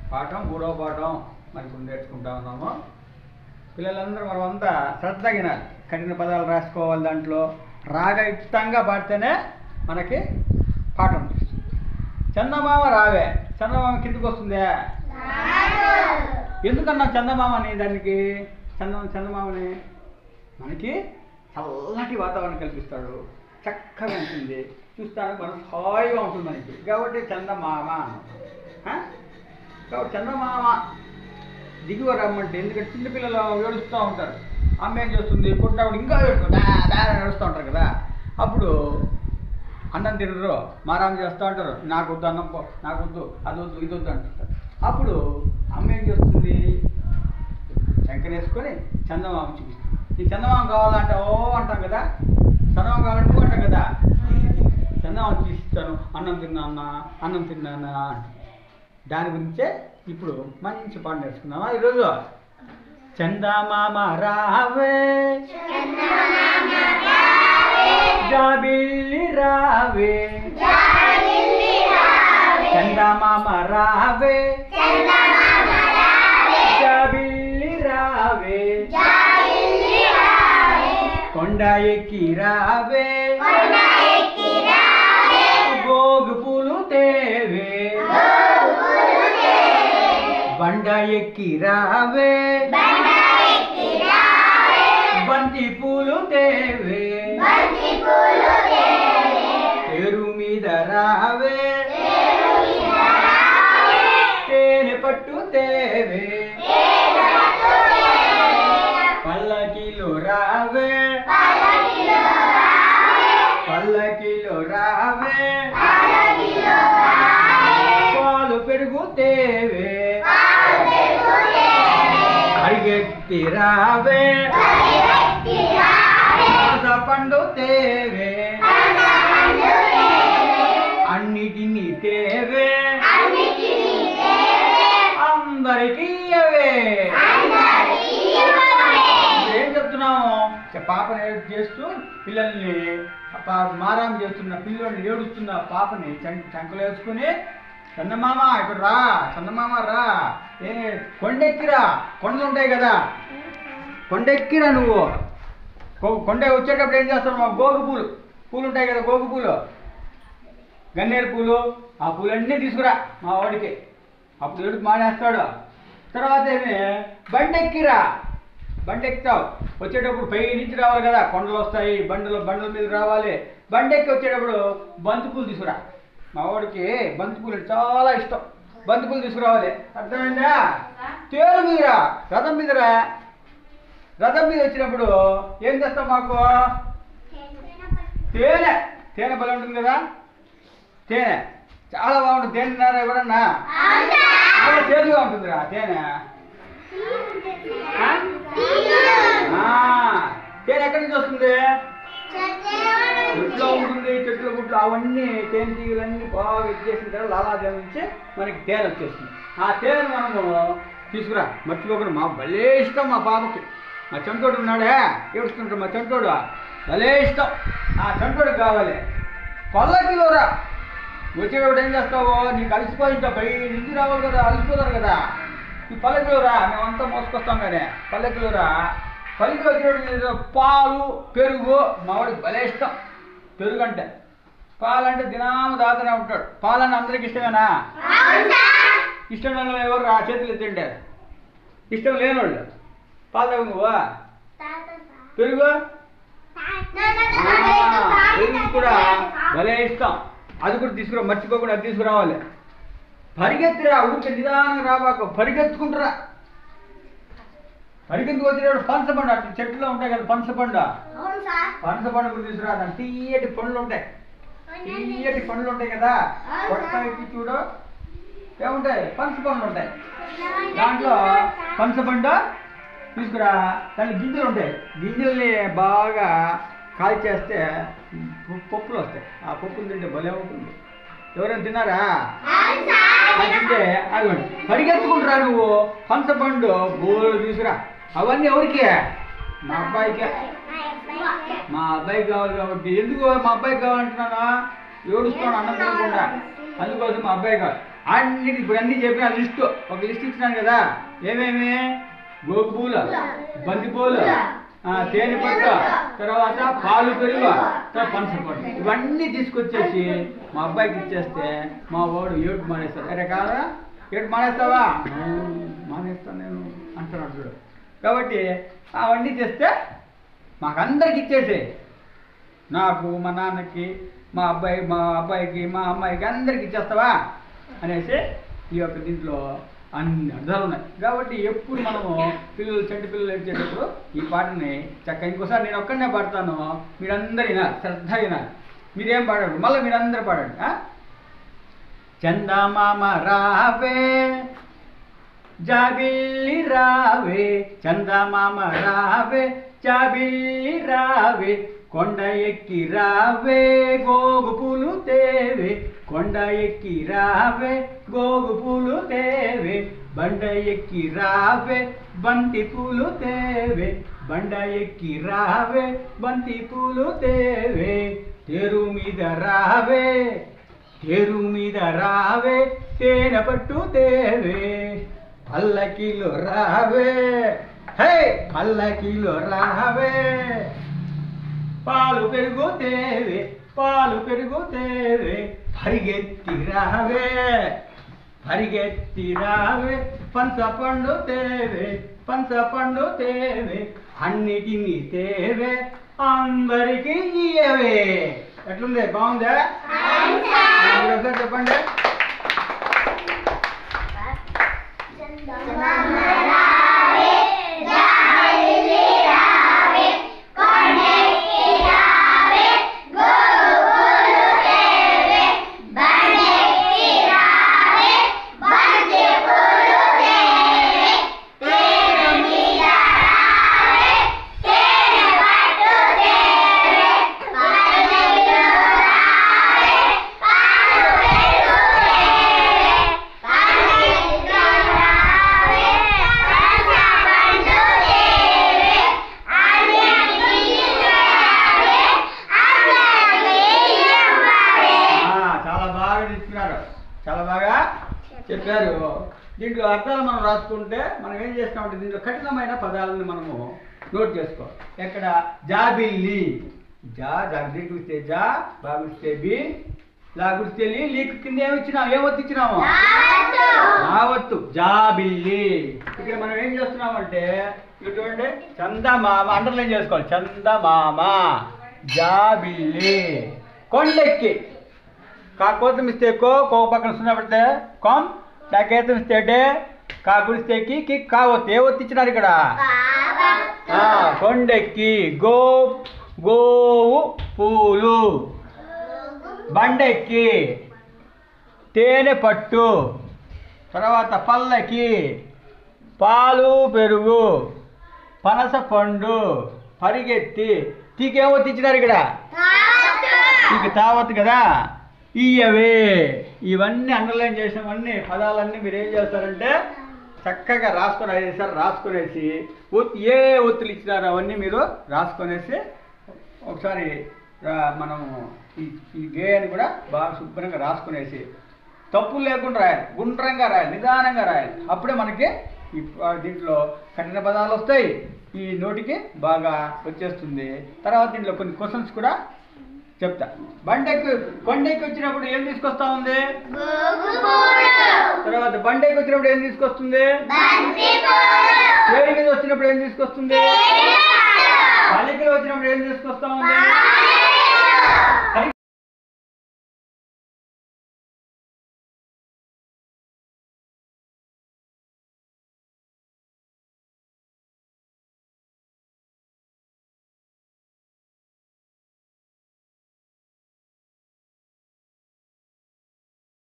పాఠం మూడవ పాఠం మరి ఇప్పుడు నేర్చుకుంటా ఉన్నాము పిల్లలందరూ మనం అంతా శ్రద్ధగిన కఠిన పదాలు రాసుకోవాలి దాంట్లో రాగయుక్తంగా పాడితేనే మనకి పాఠం తెలుస్తుంది చందమామ రావే చందమామ కిందకు వస్తుందే ఎందుకన్నా చందమామని దానికి చంద చందమామని మనకి చల్లటి వాతావరణం కల్పిస్తాడు చక్కగా ఉంటుంది చూస్తానికి మనం హాయిగా ఉంటుంది మనకి కాబట్టి చందమామ అన్నాం. ఆ? కాబట్టి చందమామ దిగువ రమ్మంటే ఎందుకంటే చిన్నపిల్లలు ఏడుస్తూ ఉంటారు అమ్మ ఏం చేస్తుంది కొట్టినప్పుడు ఇంకా ఏడుస్తుంది డా, డా అని ఏడుస్తూ ఉంటారు కదా అప్పుడు అన్నం తినరు మారాం చేస్తూ ఉంటారు నాకు వద్దు అన్నం పో నాకు వద్దు అది వద్దు ఇది వద్దు అంటుంటారు అప్పుడు అమ్మ ఏం చేస్తుంది శంకరేసుకొని చందమామ చూపిస్తుంది ఈ చందమామ కావాలంటే ఓ అంటాం కదా చందమామ కావాలంటే ఓ అంటాం కదా చందమామ చూపిస్తాను అన్నం తిన్నానా అన్నం తిన్నానా అంటాం దాని గురించే ఇప్పుడు మంచి పాట నేర్చుకుందామా ఈరోజు చందమామ రావే జాబిల్లి రావే చందమామ రావే జాబిల్లి రావే కొండ ఎక్కి రావే గోగు పూలు తేవే బండ ఎక్కి రావే బంతి పూలు తేవే పేరు మీద రావే తేనె పట్టు తేవే పల్లకిలో రావే పల్లకిలో రావే పాలు పెరుగు తేవే అడిగెత్తి రావే పనస పండు తేవే అన్నిటినీ తేవే అందరికీ ఇయ్యవే ఏం చెప్తున్నాము చ- పాపని ఏడు చేస్తూ పిల్లల్ని పా- మారాం చేస్తున్న పిల్లోని ఏడుస్తున్న పాపని చం- చంకలో వేసుకుని చందమామ ఇక్కడ రా చందమామ రా ఏ కొండెక్కిరా కొండలు ఉంటాయి కదా కొండెక్కిరా నువ్వు కొ- కొండ వచ్చేటప్పుడు ఏం చేస్తావు మా గోగు పూలు పూలు ఉంటాయి కదా గోగు పూలు గన్నేరు పూలు ఆ పూలన్నీ తీసుకురా మా వాడికి అప్పుడు ఏడుపు మానేస్తాడు తర్వాత ఏమి బండెక్కిరా బండి ఎక్కుతావు వచ్చేటప్పుడు పై నుంచి రావాలి కదా కొండలు వస్తాయి బండలు బండల మీద రావాలి బండెక్కి వచ్చేటప్పుడు బంతిపూలు తీసుకురా మా వాడికి బంతిపూలు అంటే చాలా ఇష్టం బంతిపూలు తీసుకురావాలి అర్థమైందా తేరు మీదరా రథం మీదరా రథం మీద వచ్చినప్పుడు ఏం చేస్తాం మాకు తేనె తేనె బలం ఉంటుంది కదా తేనె చాలా బాగుంటుంది తేనె తిన్నారా ఎవరన్నా చాలా చేదుగా ఉంటుందిరా తేనె ఆ? ఆ, తేనె ఎక్కడి నుంచి వస్తుంది చెట్లో ఉంటుంది చెట్లు గుట్లు అవన్నీ తేనె తీగలన్నీ బాగా ఇచ్చేసిన తర్వాత లాలాదేవి నుంచి మనకి తేనె వచ్చేస్తుంది ఆ తేనె మనము తీసుకురా మర్చిపోకుండా మా భలే ఇష్టం మా పాపకి మా చంటోడు ఉన్నాడే ఏడుస్తుంటాడు మా చంటోడు భలే ఇష్టం ఆ చంటోడికి కావాలి పల్లకిలో రా వచ్చేటప్పుడు ఏం చేస్తావు నీకు అలసిపోయి ఉంటావు పై నుంచి రావాలి కదా అలసిపోతారు కదా ఈ పల్లకిలో రా మేమంతా మోసుకొస్తాం కానీ పల్లకిలో రా పల్లకి వచ్చేటప్పుడు పాలు పెరుగు మా వాడికి భలే ఇష్టం పెరుగు అంటే పాలంటే దినాము దాతనే ఉంటాడు పాలన్న అందరికి ఇష్టమేనా ఇష్టం లేని వాళ్ళు ఎవరు రా చేతులు ఎత్తండి ఇష్టం లేనోళ్ళు పాలు తాగు నువ్వా పెరుగు ఆ, పెరుగు కూడా భలే ఇష్టం అది కూడా తీసుకురా మర్చిపోకుండా అది తీసుకురావాలి పరిగెత్తిరా ఉడికి నిదానంగా రాబాకు పరిగెత్తుకుంటురా పరిగెత్తుకు వచ్చేటప్పుడు పనసపండు అట్లా చెట్టులో ఉంటాయి కదా పనసపండు పనసపండు కూడా తీసుకురా దాని తీయటి పండ్లు ఉంటాయి తీయటి పండ్లు ఉంటాయి కదా కొట్ట ఎక్కి చూడు ఏముంటాయి పనస పండ్లు ఉంటాయి దాంట్లో పనసపండు తీసుకురా దాంట్లో గింజలు ఉంటాయి గింజల్ని బాగా కాల్చేస్తే పప్పు- పప్పులు వస్తాయి ఆ పప్పులు తింటే భలే ఉంటుంది ఎవరైనా తిన్నారా అది తింటే అదిగోండి పరిగెత్తుకుంటురా నువ్వు పనసపండు బోలు తీసుకురా అవన్నీ ఎవరికి మా అబ్బాయికే మా అబ్బాయికి కావాలి కాబట్టి ఎందుకు మా అబ్బాయికి కావాలంటున్నానా ఏడుస్తాను అన్నం తినకుండా అందుకోసం మా అబ్బాయి కావాలి అన్నిటి ఇప్పుడు అన్ని చెప్పిన లిస్ట్ ఒక లిస్ట్ ఇచ్చినాను కదా ఏమేమి గోగు పూలు బంతి పూలు ఆ, తేనె పట్టు తర్వాత పాలు పెరుగు తర్వాత పనస పట్టు ఇవన్నీ తీసుకొచ్చేసి మా అబ్బాయికి ఇచ్చేస్తే మా వాడు ఏడు మానేస్తాడు అరే కాదా ఏడు మానేస్తావా "ఆ, మానేస్తాను నేను అంటున్నాడు చూడు కాబట్టి అవన్నీ తెస్తే మాకందరికి ఇచ్చేసే నాకు మా నాన్నకి మా అబ్బాయి మా అబ్బాయికి మా అమ్మాయికి అందరికి ఇచ్చేస్తావా అనేసి ఈ యొక్క దీంట్లో అన్ని అర్థాలు ఉన్నాయి కాబట్టి ఎప్పుడు మనము పిల్లలు చెంటి పిల్లలు ఏడ్చేటప్పుడు ఈ పాటని చక్కగా ఇంకోసారి నేను ఒక్కడనే పాడతాను మీరందరూ వినాలి శ్రద్ధ వినాలి మీరేం పాడండి మళ్ళీ మీరందరూ పాడండి ఆ? చందమామ రావే జాబిల్లి రావే చందమామ రావే జాబిల్లి రావే కొండ ఎక్కి రావే గోగు పూలు తేవే కొండ ఎక్కి రావే గోగు పూలు తేవే బండ ఎక్కి రావే బంతి పూలు తేవే బండ ఎక్కి రావే బంతి పూలు తేవే తేరు మీద రావే తేరు మీద రావే తేనె పట్టు తేవే పల్లకిలో రావే హే పల్లకిలో రావే పాలు పెరుగు తేవే పాలు పెరుగు తేవే పరిగెత్తి రావే పరిగెత్తి రావే పంచ పండు తేవే పంచ పండు తేవే అన్నిటినీ తేవే అందరికి ఇయ్యవే ఎట్లుంది బాగుందా మీరు ఒకసారి చెప్పండి ఆ, చాలా బాగా తీసుకున్నారు చాలా బాగా చెప్పారు దీంట్లో అర్థాలు మనం రాసుకుంటే మనం ఏం చేస్తామంటే దీంట్లో కఠినమైన పదాలను మనము నోట్ చేసుకో ఎక్కడ జాబిల్లి జా జాగ్రత్త గురిస్తే జా బాగుస్తే బి లా గురిస్తే లీ లీక్ కింద ఏమి ఇచ్చినాం ఏ ఒత్తి ఇచ్చినాము రావత్తు జాబిల్లి ఇక్కడ మనం ఏం చేస్తున్నామంటే ఇక్కడ చూడండి చందమామ అండర్లైన్ చేసుకోవాలి చందమామ జాబిల్లి కొండెక్కి కాకపోతే మిస్టేక్ కో పక్కన సున్నా పెడితే కామ్ నాకైతే మిస్టేక్ కా గురిస్తేకి కి కావద్దు ఏ ఒత్తి ఇచ్చినారు ఇక్కడ ఆ, కొండెక్కి గో గోవు పూలు బండెక్కి తేనె పట్టు తర్వాత పల్లకి పాలు పెరుగు పనస పండు పరిగెత్తి తీకేమో తెచ్చినారు ఇక్కడ నీకు తావత్తు కదా ఇయ్యవే ఇవన్నీ అండర్లైన్ చేసినవన్నీ పదాలన్నీ మీరు ఏం చేస్తారంటే చక్కగా రాసుకొని ఐదు సార్లు రాసుకునేసి ఒత్- ఏ ఒత్తులు ఇచ్చినారో అవన్నీ మీరు రాసుకొనేసి ఒకసారి ఆ, మనము ఈ ఈ గేయాన్ని కూడా బాగా శుభ్రంగా రాసుకునేసి తప్పులు లేకుండా రాయాలి గుండ్రంగా రాయాలి నిదానంగా రాయాలి అప్పుడే మనకి ఈ ఆ, దీంట్లో కఠిన పదాలు వస్తాయి ఈ నోటికి బాగా వచ్చేస్తుంది తర్వాత దీంట్లో కొన్ని క్వశ్చన్స్ కూడా చెప్తా బండెక్కి కొండెక్కి వచ్చినప్పుడు ఏం తీసుకొస్తా ఉంది తర్వాత బండెక్కి వచ్చినప్పుడు ఏం తీసుకొస్తుంది వేడి మీద వచ్చినప్పుడు ఏం తీసుకొస్తుంది పలికలు వచ్చినప్పుడు ఏం తీసుకొస్తా ఉంది